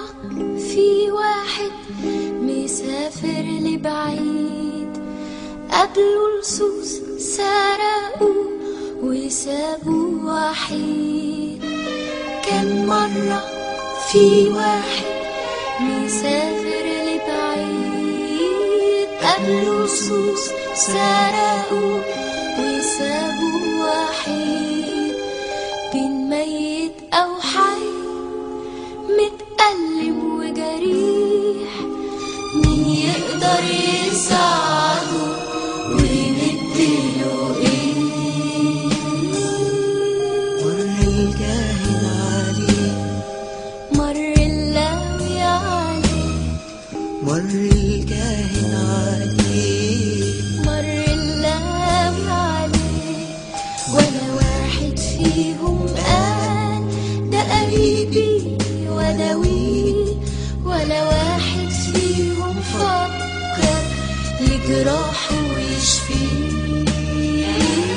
في واحد مسافر لبعيد قابلوا لصوص سرقوا وسابوا وحيد كان مرة في واحد مسافر لبعيد قابلوا لصوص سرقوا وسابوا وحيد بين ميت أو حي متألم وجريح مين يقدر يساعده ويمدله ايه مر الكاهن عليه مر اللاوي عليه مر الكاهن عليه مر اللاوي عليه ولا واحد فيهم قال ده قريبي وداويه ولا واحد فيهم فكر لجراحه ويشفيه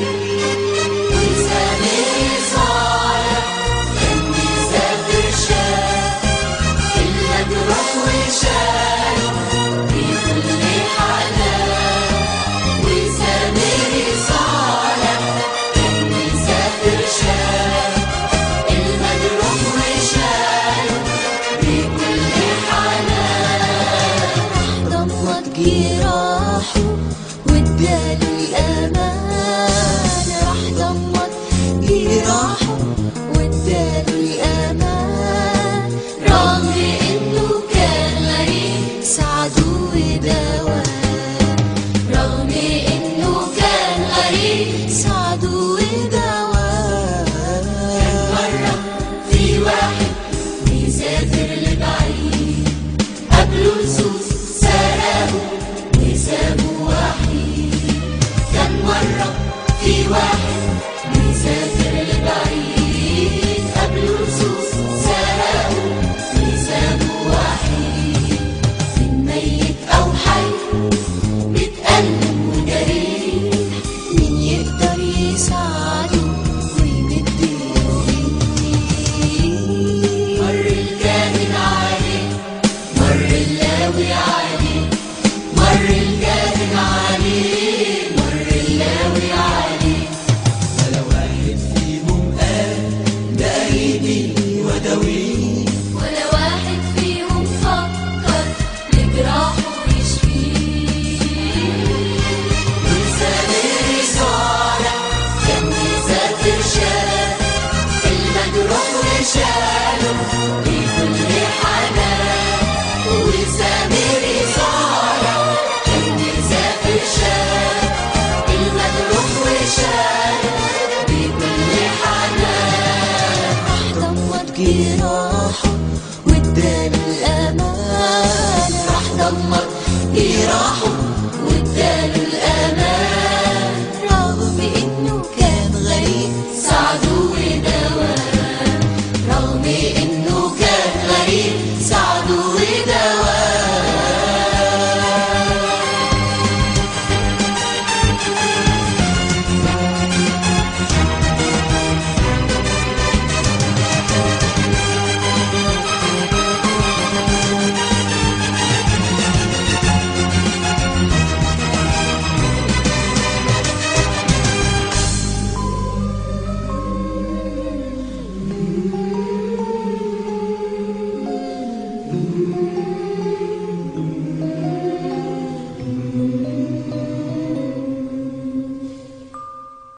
وسامر صالح كان مسافر شاف المجروح وشاف بكل حنان وسامر صالح كان مسافر شاف المجروح وشاف بكل حنان ضمت جراحه واداله الأمان راح ضمت جراحه واداله الأمان رغم إنه كان غريب ساعده ودواه رغم إنه كان غريب ساعده ودواه مرة في واحد مسافر لبعيد قبله لصوص سرقوا وسابوا وحيد كان مرة في واحد مسافر لبعيد قبله لصوص سرقوا وسابوا وحيد من ميت أو حي متألم وجريح مين يقدر يساعده ويمدله ايديه مر الكاهن عليه مر اللاوي عليه مر الكاهن عليه مر اللاوي عليه ولا واحد فيهم قال ده قريبي وداويه ولا واحد فيهم فكر لجراحه يشفيه وسامر صالح كان مسافر شاف المجروح وشاله بكل حنان وسامر صالح كان مسافر شاف المجروح وشاله بكل حنان راح ضمت جراحه واداله الأمان راح ضمت جراحه